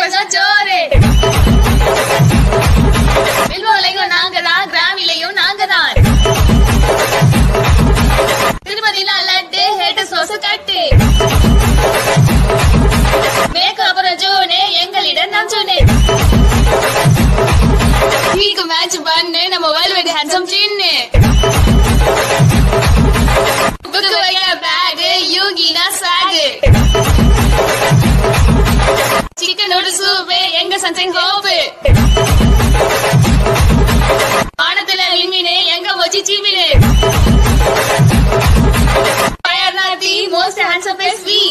breakfast சோறு வில்வலையும் நாங்க தான் கிராமிலையும் நாங்க தான் திருப்பதியில லட்டு ஹேட்ட சோச கட்டு மேற்கு அப்புறம் ஜோனு எங்களிடம் நான் சொன்னேன் டீக்கு மேட்ச் பண்ணு நம்ம வேல்வெட் ஹேண்ட்ஸம் சின்னு புக்கு வைக்க பேக் யூகினா சாகு சிக்கன் நூடுல்ஸ் சூப்பு எங்க சன்சைன் கோப்பு வானத்துல விண்மீனு எங்க வச்சு சீமீனு பயர்நாத்தி மோஸ்ட் ஹேண்ட்ஸம் ஃபேஸ் வி